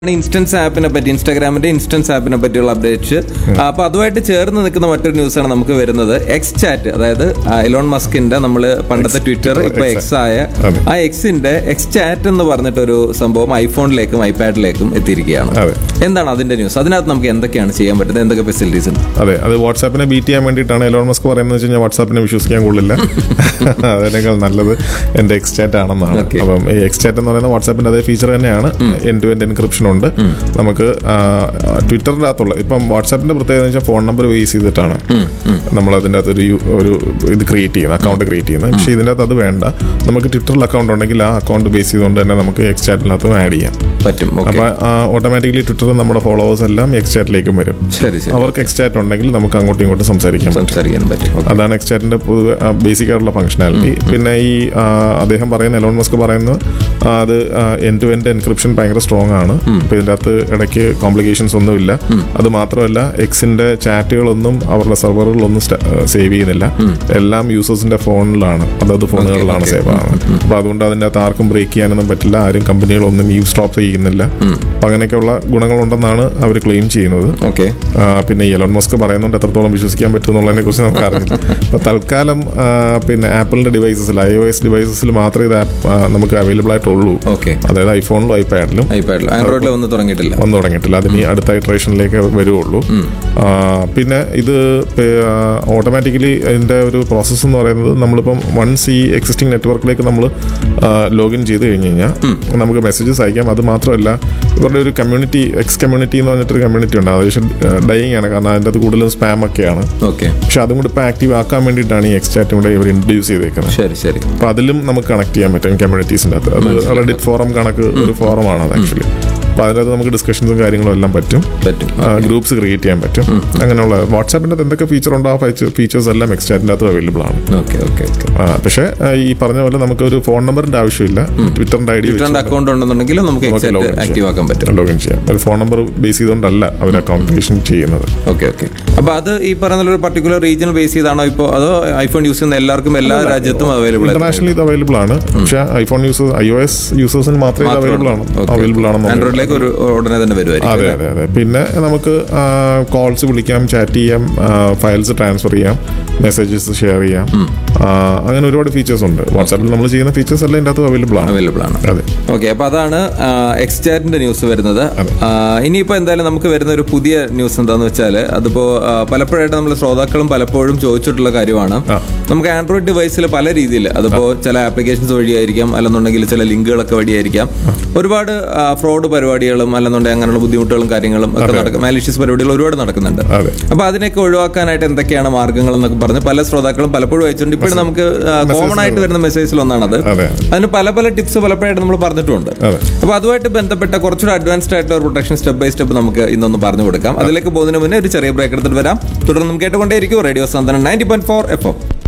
Instance ആപ്പിനെ പറ്റി ഇൻസ്റ്റാഗ്രാമിന്റെ instance ആപ്പിനെ പറ്റിയുള്ള updates അപ്പൊ അതുമായിട്ട് ചേർന്ന് നിൽക്കുന്ന മറ്റൊരു ന്യൂസാണ് നമുക്ക് വരുന്നത് എക്സ് ചാറ്റ് അതായത് ആ, എലോൺ മസ്കിന്റെ നമ്മൾ പണ്ടത്തെ ട്വിറ്റർ ഇപ്പൊ എക്സ് ആയ അതെ. ആ എക്സിന്റെ എക്സ് ചാറ്റ് എന്ന് പറഞ്ഞിട്ടൊരു സംഭവം ഐഫോണിലേക്കും ഐപാഡിലേക്കും എത്തിയിരിക്കുകയാണ് അതെ. എന്താണ് അതിന്റെ ന്യൂസ് അതിനകത്ത് നമുക്ക് എന്തൊക്കെയാണ് ചെയ്യാൻ പറ്റുന്നത് എന്തൊക്കെ ഫെസിലിറ്റീസ് ഉണ്ട് അതെ അത് വാട്സാപ്പിനെ ബീറ്റ് ചെയ്യാൻ വേണ്ടിയിട്ടാണ് എലോൺ മസ്ക് പറയുന്നത് വെച്ച് കഴിഞ്ഞാൽ വാട്സാപ്പിനെ വിശ്വസിക്കാൻ കൊള്ളില്ല അതിനേക്കാൾ നല്ലത് എന്റെ എക്സ് ചാറ്റ് ആണെന്നാണ് Okay. അപ്പം ഈ എക്സ് ചാറ്റ് എന്ന് പറയുന്ന വാട്സാപ്പിന്റെ അതേ ഫീച്ചർ തന്നെയാണ് എൻ ടു എൻഡ് എൻക്രിപ്ഷൻ ഉണ്ട് നമുക്ക് ട്വിറ്ററിന്റെ അകത്തുള്ള ഇപ്പം വാട്സാപ്പിന്റെ പ്രത്യേകത എന്ന് വെച്ചാൽ ഫോൺ നമ്പർ ബേസ് ചെയ്തിട്ടാണ് നമ്മൾ അതിൻ്റെ അകത്ത് ഒരു യു- ഒരു ഇത് ക്രിയേറ്റ് ചെയ്യുന്നത് അക്കൗണ്ട് ക്രിയേറ്റ് ചെയ്യുന്നത് പക്ഷേ ഇതിൻ്റെ അകത്ത് അത് വേണ്ട നമുക്ക് ട്വിറ്ററിൽ അക്കൗണ്ട് ഉണ്ടെങ്കിൽ ആ അക്കൗണ്ട് ബേസ് ചെയ്തുകൊണ്ട് തന്നെ നമുക്ക് എക്സ് ചാറ്റിനകത്ത് ആഡ് ചെയ്യാം പറ്റും ഓക്കെ അപ്പൊ ഓട്ടോമാറ്റിക്കലി ട്വിറ്ററിൽ നമ്മുടെ ഫോളോവേഴ്സ് എല്ലാം എക്സ് ചാറ്റിലേക്കും വരും ശരി ശരി അവർക്ക് എക്സ് ചാറ്റ് ഉണ്ടെങ്കിൽ നമുക്ക് അങ്ങോട്ടും ഇങ്ങോട്ടും സംസാരിക്കാം സംസാരിക്കാൻ പറ്റും Okay. അതാണ് എക്സ് ചാറ്റിന്റെ പൊതുവെ ബേസിക് ആയിട്ടുള്ള ഫംഗ്ഷനാലിറ്റി പിന്നെ ഈ ആ, അദ്ദേഹം പറയുന്ന എലോൺ മസ്ക് പറയുന്നത് ആ, അത് എൻ ടു എൻഡ് എൻക്രിപ്ഷൻ ഭയങ്കര സ്ട്രോങ് ആണ് അപ്പൊ ഇതിന്റെ അകത്ത് ഇടയ്ക്ക് കോംപ്ലിക്കേഷൻസ് ഒന്നുമില്ല അത് മാത്രമല്ല എക്സിന്റെ ചാറ്റുകളൊന്നും അവരുടെ സെർവറുകളൊന്നും സേവ് ചെയ്യുന്നില്ല എല്ലാം യൂസേഴ്സിന്റെ ഫോണിലാണ് അതായത് ഫോണുകളിലാണ് okay. സേവ് ആവുന്നത് അപ്പൊ അതുകൊണ്ട് അതിന്റെ അകത്ത് ആർക്കും ബ്രേക്ക് ചെയ്യാനൊന്നും പറ്റില്ല ആരും കമ്പനികളൊന്നും യൂ സ്റ്റോപ്പ് ചെയ്യുന്നില്ല അപ്പൊ അങ്ങനെയൊക്കെയുള്ള ഗുണങ്ങളുണ്ടെന്നാണ് അവർ ക്ലെയിം ചെയ്യുന്നത് ഓക്കെ ആ, പിന്നെ ഈ എലോൺ മസ്ക് പറയുന്നുണ്ട് എത്രത്തോളം വിശ്വസിക്കാൻ പറ്റും എന്നുള്ളതിനെ കുറിച്ച് നമുക്ക് അറിയില്ല അപ്പൊ തൽക്കാലം ആ, പിന്നെ ആപ്പിളിന്റെ ഡിവൈസസിൽ ഐ ഒ എസ് ഡിവൈസസിൽ മാത്രമേ ഇത് app, ആ, നമുക്ക് അവൈലബിൾ ആയിട്ടുള്ളൂ ഓക്കെ അതായത് ഐഫോണിലും ഐപാഡിലും ഐപാഡിൽ ആൻഡ്രോയിഡിൽ ഒന്നും തുടങ്ങിയിട്ടില്ല വന്നു തുടങ്ങിയിട്ടില്ല അതിന് ഈ അടുത്ത ഇറ്ററേഷനിലേക്ക് വരുവുള്ളൂ ആ, പിന്നെ ഇത് ഓട്ടോമാറ്റിക്കലി ഇതിന്റെ ഒരു പ്രോസസ്സ് എന്ന് പറയുന്നത് നമ്മളിപ്പം വൺസ് ഈ എക്സിസ്റ്റിംഗ് നെറ്റ്വർക്കിലേക്ക് നമ്മൾ ലോഗിൻ ചെയ്ത് കഴിഞ്ഞ് കഴിഞ്ഞാൽ നമുക്ക് മെസ്സേജസ് അയക്കാം അത് മാത്രമല്ല ഇവരുടെ ഒരു കമ്മ്യൂണിറ്റി എക്സ് കമ്മ്യൂണിറ്റി എന്ന് പറഞ്ഞിട്ടൊരു കമ്മ്യൂണിറ്റി ഉണ്ട് അത് പക്ഷേ ഡൈയിങ് ആണ് കാരണം അതിൻ്റെ അത് കൂടുതലും സ്പാം ഒക്കെയാണ് ഓക്കെ പക്ഷെ അതും കൂടി ഇപ്പം ആക്റ്റീവ് ആക്കാൻ വേണ്ടിയിട്ടാണ് ഈ എക്സ് ചാറ്റും കൂടെ ഇവർ ഇൻട്രൊഡ്യൂസ് ചെയ്തേക്കുന്നത് ശരി ശരി അപ്പൊ അതിലും നമുക്ക് കണക്ട് ചെയ്യാൻ പറ്റും കമ്മ്യൂണിറ്റീസിന്റെ അകത്ത് അത് റെഡിറ്റ് ഫോറം കണക്ക് ഒരു ഫോറമാണ് അത് ആക്ച്വലി അപ്പൊ അതിനകത്ത് നമുക്ക് ഡിസ്കഷൻസും കാര്യങ്ങളും എല്ലാം പറ്റും പറ്റും ഗ്രൂപ്പ്സ് ക്രിയേറ്റ് ചെയ്യാൻ പറ്റും അങ്ങനെയുള്ള വാട്സാപ്പിന്റെ അകത്ത് എന്തൊക്കെ ഫീച്ചർ ഉണ്ടോ ആ ഫീച്ചേഴ്സ് എല്ലാം എക്സ്റ്റാറ്റിന്റെ അകത്ത് അവൈലബിൾ ആണ് ഓക്കെ ഓക്കെ ഓക്കെ ആ, പക്ഷേ ആ, ഈ പറഞ്ഞ പോലെ നമുക്ക് ഒരു ഫോൺ നമ്പറിന്റെ ആവശ്യമില്ല ട്വിറ്ററിന്റെ ഐ ഡി ട്വിറ്ററിന്റെ അക്കൗണ്ട് ഉണ്ടെന്നുണ്ടെങ്കിൽ നമുക്ക് നമുക്ക് login ആക്റ്റീവ് ആക്കാൻ പറ്റും ലോഗിൻ ചെയ്യാം ഒരു ഫോൺ നമ്പർ ബേസ് ചെയ്തുകൊണ്ടല്ല അവർ അക്കൗണ്ട് ക്രിയേഷൻ ചെയ്യുന്നത് ഓക്കെ ഓക്കെ അപ്പൊ അത് ഈ പറയുന്ന ഒരു പർട്ടിക്കുലർ റീജിയൻ ബേസ് ചെയ്താണോ ഇപ്പോൾ അതോ ഐഫോൺ യൂസ് ചെയ്യുന്ന എല്ലാവർക്കും എല്ലാ രാജ്യത്തും അവൈലബിൾ ഇന്റർനാഷണലി ഇത് അവൈലബിൾ ആണ് പക്ഷേ iPhone users I O S യൂസേഴ്സിന് മാത്രമേ ഇത് അവൈലബിൾ ആണ് അവൈലബിൾ ആണെന്ന് ആൻഡ്രോയിഡിലേക്ക് ഒരു ഉടനെ തന്നെ വരുമായിരിക്കും അതെ അതെ അതെ പിന്നെ നമുക്ക് കോൾസ് വിളിക്കാം ചാറ്റ് ചെയ്യാം ഫയൽസ് ട്രാൻസ്ഫർ ചെയ്യാം മെസ്സേജസ് ഷെയർ ചെയ്യാം ആ, അങ്ങനെ ഒരുപാട് ഫീച്ചേഴ്സ് ഉണ്ട് വാട്സാപ്പിൽ നമ്മൾ ചെയ്യുന്ന ഫീച്ചേഴ്സ് എല്ലാം ഇതിൻ്റെ അകത്ത് അവൈലബിൾ ആണ് അവൈലബിൾ ആണ് അതെ ഓക്കെ അപ്പൊ അതാണ് എക്സ്ചാറ്റിന്റെ ന്യൂസ് വരുന്നത് ആ, ഇനിയിപ്പോ എന്തായാലും നമുക്ക് വരുന്ന ഒരു പുതിയ ന്യൂസ് എന്താന്ന് വെച്ചാൽ അതിപ്പോ ആ, പലപ്പോഴായിട്ട് നമ്മൾ ശ്രോതാക്കളും പലപ്പോഴും ചോദിച്ചിട്ടുള്ള കാര്യമാണ് ആ. നമുക്ക് ആൻഡ്രോയിഡ് ഡിവൈസിൽ പല രീതിയിൽ അതിപ്പോ ചില ആപ്ലിക്കേഷൻസ് വഴിയായിരിക്കാം അല്ലെന്നുണ്ടെങ്കിൽ ചില ലിങ്കുകളൊക്കെ വഴിയായിരിക്കാം ഒരുപാട് ഫ്രോഡ് പരിപാടികളും അല്ലെന്നുണ്ടെങ്കിൽ അങ്ങനെയുള്ള ബുദ്ധിമുട്ടുകളും കാര്യങ്ങളും ഒക്കെ നടക്കും മാലിഷ്യസ് പരിപാടികൾ ഒരുപാട് നടക്കുന്നുണ്ട് അതെ അപ്പൊ അതിനൊക്കെ ഒഴിവാക്കാനായിട്ട് എന്തൊക്കെയാണ് മാർഗങ്ങൾ എന്നൊക്കെ പറഞ്ഞ് പല ശ്രോതാക്കളും പലപ്പോഴും അയച്ചിട്ടുണ്ട് ഇപ്പോഴും നമുക്ക് കോമൺ ആയിട്ട് വരുന്ന മെസ്സേജിൽ ഒന്നാണത് അതെ അതിന് പല പല ടിപ്സ് പലപ്പോഴായിട്ട് നമ്മൾ പറഞ്ഞിട്ടുണ്ട് അതെ അപ്പൊ അതുമായിട്ട് ബന്ധപ്പെട്ട കുറച്ചുകൂടെ അഡ്വാൻസ്ഡ് ആയിട്ടുള്ള ഒരു പ്രൊട്ടക്ഷൻ സ്റ്റെപ്പ് ബൈ സ്റ്റെപ്പ് നമുക്ക് ഇന്നൊന്ന് പറഞ്ഞു കൊടുക്കാം അതിലേക്ക് പോകുന്നതിന് മുന്നേ ഒരു ചെറിയ ബ്രേക്ക് എടുത്തിട്ട് വരാം തുടർന്ന് നമുക്ക് കേട്ടുകൊണ്ടേയിരിക്കും radio Santhwanam ninety point four F